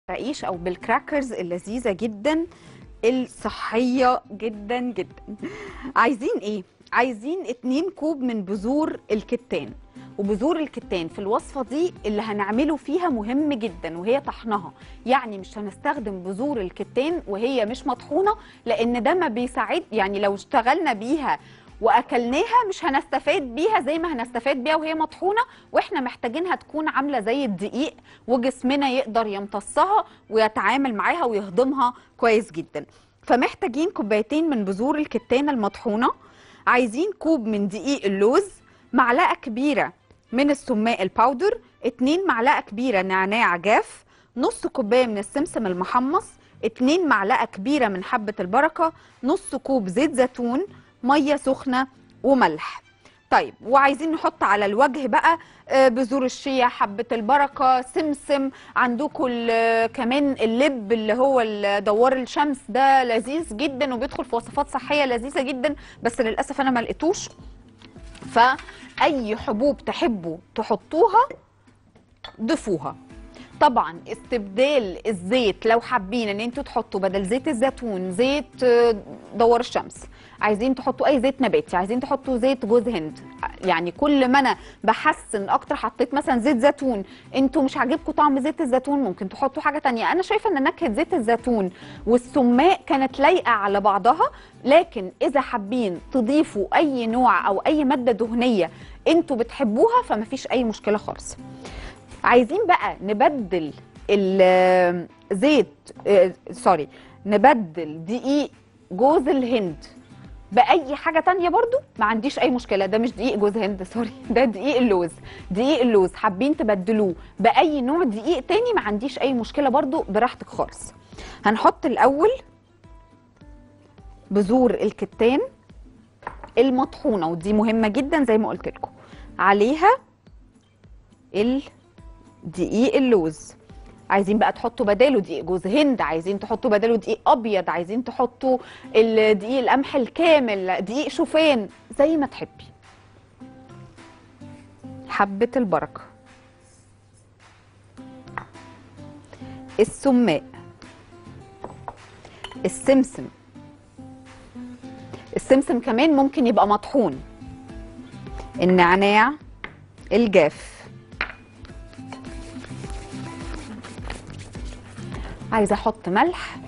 بالعيش او بالكراكرز اللذيذه جدا الصحيه جدا جدا عايزين ايه عايزين 2 كوب من بذور الكتان وبذور الكتان في الوصفه دي اللي هنعمله فيها مهم جدا وهي طحنها يعني مش هنستخدم بذور الكتان وهي مش مطحونه لان ده ما بيساعد يعني لو اشتغلنا بيها واكلناها مش هنستفاد بيها زي ما هنستفاد بيها وهي مطحونه واحنا محتاجينها تكون عامله زي الدقيق وجسمنا يقدر يمتصها ويتعامل معاها ويهضمها كويس جدا فمحتاجين كوبايتين من بذور الكتان المطحونه عايزين كوب من دقيق اللوز معلقه كبيره من السماق الباودر اتنين معلقه كبيره نعناع جاف نص كوبايه من السمسم المحمص اتنين معلقه كبيره من حبه البركه نص كوب زيت زيتون ميه سخنه وملح طيب وعايزين نحط على الوجه بقى آه، بذور الشيا حبه البركه سمسم عندكم ال- كمان اللب اللي هو ال- دوار الشمس ده لذيذ جدا وبيدخل في وصفات صحيه لذيذه جدا بس للاسف انا ما لقيتوش فاي حبوب تحبوا تحطوها ضيفوها طبعا استبدال الزيت لو حابين ان انتوا تحطوا بدل زيت الزيتون زيت آه، دوار الشمس عايزين تحطوا اي زيت نباتي عايزين تحطوا زيت جوز هند يعني كل ما انا بحسن اكتر حطيت مثلا زيت زيتون انتوا مش عاجبكم طعم زيت الزيتون ممكن تحطوا حاجه تانية انا شايفه ان نكهه زيت الزيتون والسماق كانت لايقه على بعضها لكن اذا حابين تضيفوا اي نوع او اي ماده دهنيه انتوا بتحبوها فمفيش اي مشكله خالص عايزين بقى نبدل الزيت آه، سوري نبدل دقيق جوز الهند باي حاجه تانية برضو ما عنديش اي مشكله ده مش دقيق جوز هند سوري ده دقيق اللوز دقيق اللوز حابين تبدلوه باي نوع دقيق تاني ما عنديش اي مشكله برضو براحتك خالص هنحط الاول بذور الكتان المطحونه ودي مهمه جدا زي ما قلت لكم عليها الدقيق اللوز عايزين بقى تحطوا بداله دقيق جوز هند عايزين تحطوا بداله دقيق ابيض عايزين تحطوا الدقيق القمح الكامل دقيق شوفان زي ما تحبي حبة البركة السماق السمسم السمسم كمان ممكن يبقى مطحون النعناع الجاف عايزه احط ملح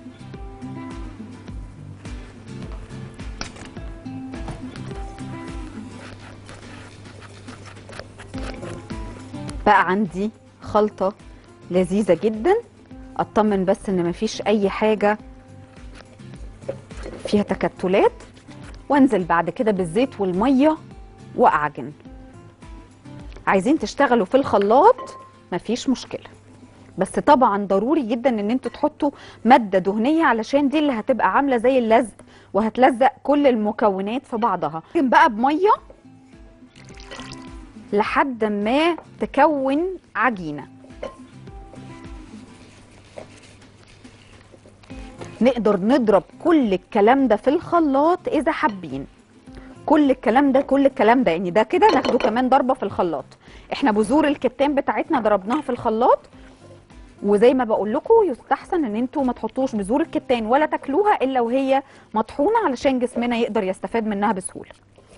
بقى عندي خلطه لذيذه جدا اطمن بس ان مفيش اي حاجه فيها تكتلات وانزل بعد كده بالزيت والميه واعجن عايزين تشتغلوا في الخلاط مفيش مشكله بس طبعا ضروري جدا ان انتوا تحطوا ماده دهنيه علشان دي اللي هتبقى عامله زي اللزق وهتلزق كل المكونات في بعضها لكن بقى بميه لحد ما تكون عجينه نقدر نضرب كل الكلام ده في الخلاط اذا حابين كل الكلام ده كل الكلام ده يعني ده كده ناخده كمان ضربه في الخلاط احنا بذور الكتان بتاعتنا ضربناها في الخلاط وزي ما بقول لكم يستحسن ان انتوا ما تحطوش بذور الكتان ولا تاكلوها الا وهي مطحونه علشان جسمنا يقدر يستفاد منها بسهوله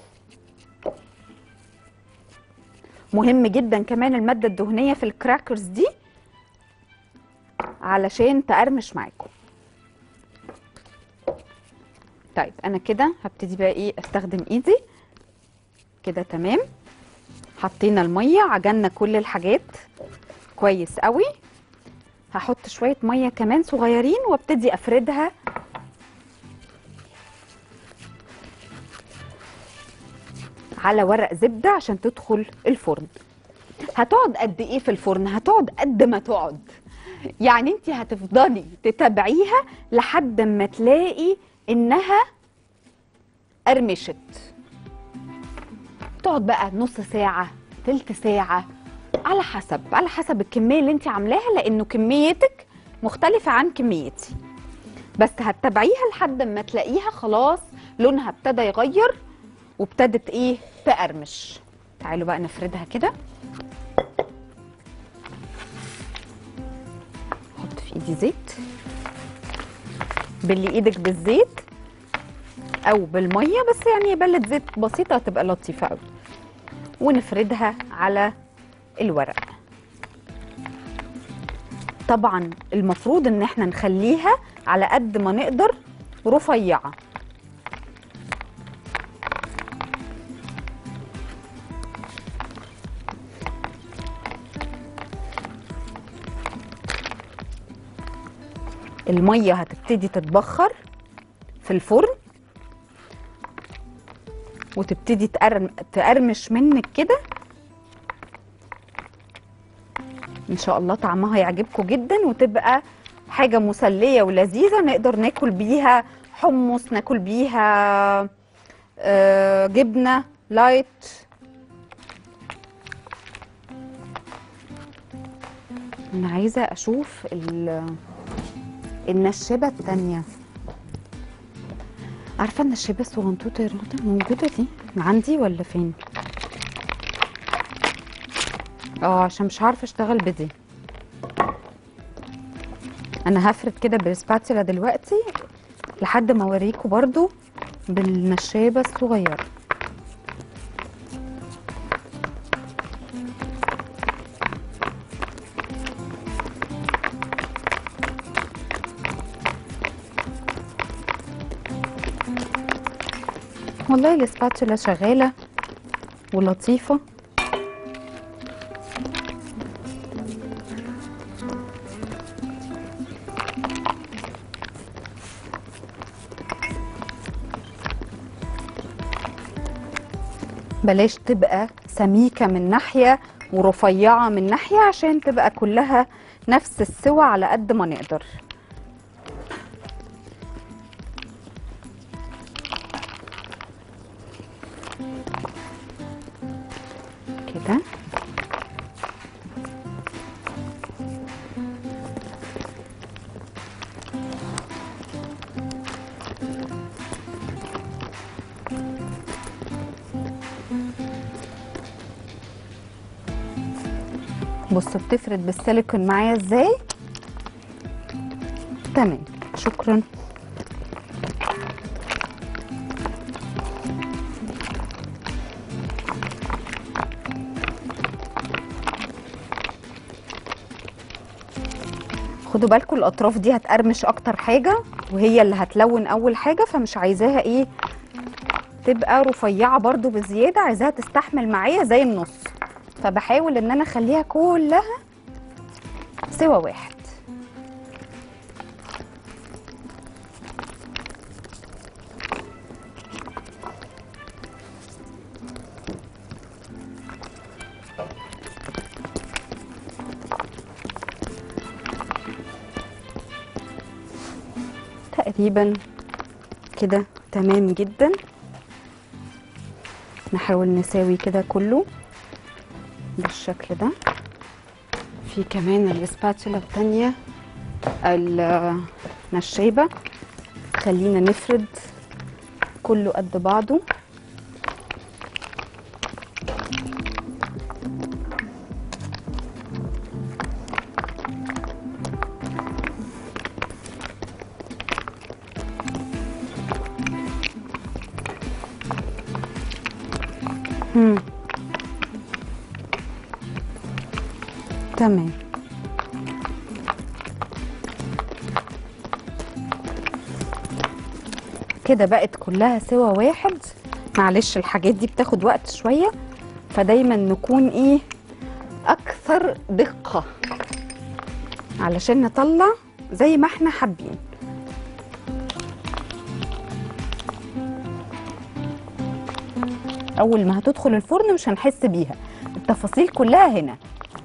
مهم جدا كمان الماده الدهنيه في الكراكرز دي علشان تقرمش معاكم طيب انا كده هبتدي بقى ايه استخدم ايدي كده تمام حطينا الميه عجنا كل الحاجات كويس قوي هحط شويه ميه كمان صغيرين وابتدي افردها على ورق زبده عشان تدخل الفرن هتقعد قد ايه في الفرن هتقعد قد ما تقعد يعني انت هتفضلي تتابعيها لحد ما تلاقي انها قرمشت تقعد بقى نص ساعه تلت ساعه على حسب على حسب الكميه اللي انت عاملاها لانه كميتك مختلفه عن كميتي بس هتتابعيها لحد ما تلاقيها خلاص لونها ابتدى يغير وابتدت ايه تقرمش تعالوا بقى نفردها كده في ايدي زيت بلي ايدك بالزيت او بالميه بس يعني بلة زيت بسيطه هتبقى لطيفه قوي ونفردها على الورق طبعا المفروض ان احنا نخليها على قد ما نقدر رفيعه الميه هتبتدي تتبخر في الفرن وتبتدي تقرم تقرمش منك كده ان شاء الله طعمها يعجبكم جدا وتبقى حاجه مسليه ولذيذه نقدر ناكل بيها حمص ناكل بيها آه، جبنه لايت انا عايزه اشوف ال- النشابه التانية عارفه النشابه الصغنطوطه يا رغده موجوده دي عندي ولا فين اه عشان مش عارفه اشتغل بدي انا هفرد كده بالسباتولا دلوقتي لحد ما اوريكم برضو بالنشابه الصغيره والله السباتولا شغاله ولطيفه بلاش تبقى سميكة من ناحية ورفيعة من ناحية عشان تبقى كلها نفس السوى على قد ما نقدر كده بصوا بتفرد بالسيليكون معايا ازاي تمام شكرا خدوا بالكم الاطراف دي هتقرمش اكتر حاجه وهي اللي هتلون اول حاجه فمش عايزاها ايه تبقى رفيعه برضو بزياده عايزاها تستحمل معايا زي النص فبحاول ان انا اخليها كلها سوا واحد تقريبا كده تمام جدا نحاول نساوي كده كله بالشكل ده في كمان الاسباتولا التانية النشابة خلينا نفرد كله قد بعضه مم. تمام كده بقت كلها سوا واحد معلش الحاجات دي بتاخد وقت شوية فدايما نكون ايه اكثر دقة علشان نطلع زي ما احنا حابين اول ما هتدخل الفرن مش هنحس بيها التفاصيل كلها هنا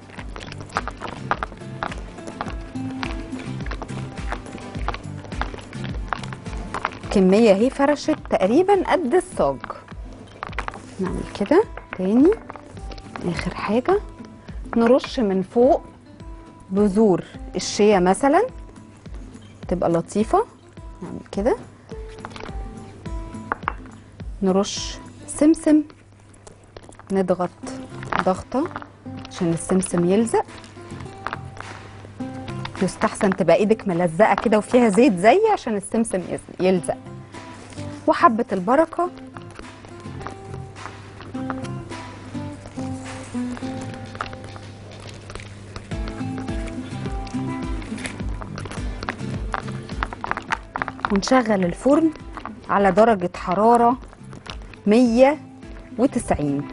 كمية اهي فرشت تقريبا قد الصاج نعمل كده تاني اخر حاجة نرش من فوق بذور الشيا مثلا تبقى لطيفة نعمل كده نرش سمسم نضغط ضغطة عشان السمسم يلزق يستحسن تبقى ايدك ملزقه كده وفيها زيت زي عشان السمسم يز- يلزق وحبه البركه ونشغل الفرن على درجة حرارة 190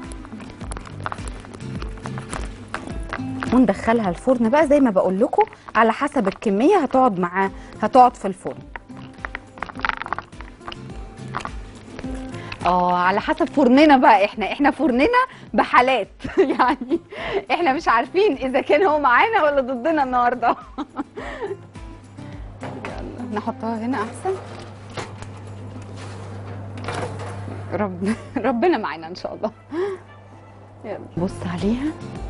وندخلها الفرن بقى زي ما بقول لكم على حسب الكمية هتقعد معاه هتقعد في الفرن اه على حسب فرننا بقى احنا احنا فرننا بحالات يعني احنا مش عارفين اذا كان هو معانا ولا ضدنا النهارده يلا نحطها هنا احسن رب ربنا معانا ان شاء الله يلا بص عليها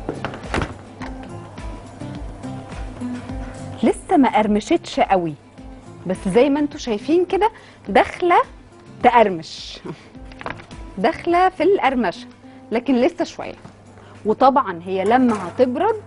لسه ما قرمشتش قوي بس زي ما انتم شايفين كده داخله تقرمش داخله في القرمشه لكن لسه شويه وطبعا هي لما هتبرد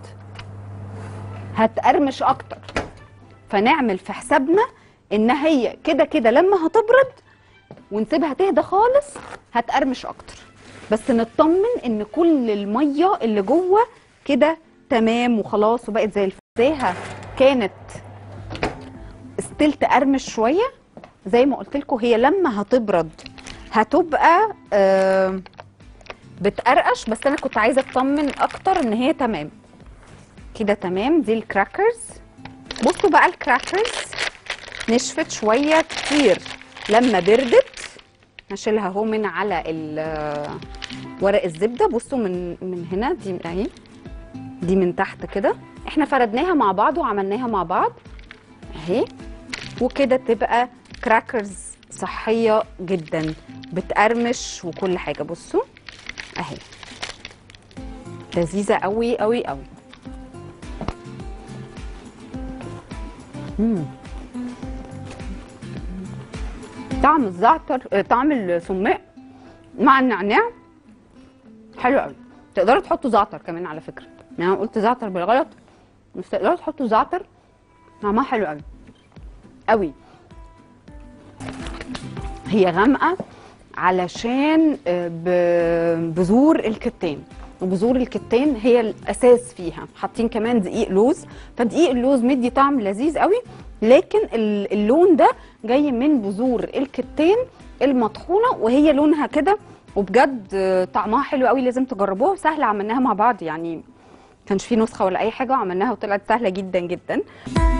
هتقرمش اكتر فنعمل في حسابنا ان هي كده كده لما هتبرد ونسيبها تهدى خالص هتقرمش اكتر بس نطمن ان كل الميه اللي جوه كده تمام وخلاص وبقت زي الفزاهه كانت ستيل تقرمش شويه زي ما قلت لكم هي لما هتبرد هتبقى آه بتقرقش بس انا كنت عايزه اطمن اكتر ان هي تمام كده تمام دي الكراكرز بصوا بقى الكراكرز نشفت شويه كتير لما بردت هشيلها اهو من على ال- ورق الزبده بصوا من من هنا دي اهي دي من تحت كده احنا فردناها مع بعض وعملناها مع بعض اهي وكده تبقى كراكرز صحيه جدا بتقرمش وكل حاجه بصوا اهي لذيذه قوي قوي قوي مم. طعم الزعتر آه، طعم السماق مع النعناع حلو قوي تقدروا تحطوا زعتر كمان على فكره يعني انا قلت زعتر بالغلط بس تقدروا تحطوا زعتر طعمها حلو قوي قوي هي غامقه علشان آه، ب- بذور الكتان وبذور الكتان هي الاساس فيها حاطين كمان دقيق لوز فدقيق اللوز مدي طعم لذيذ قوي لكن ال- اللون ده جاي من بذور الكتان المطحونه وهي لونها كده وبجد آه، طعمها حلو قوي لازم تجربوها وسهله عملناها مع بعض يعني كانش في نسخه ولا اي حاجه وعملناها وطلعت سهله جدا جدا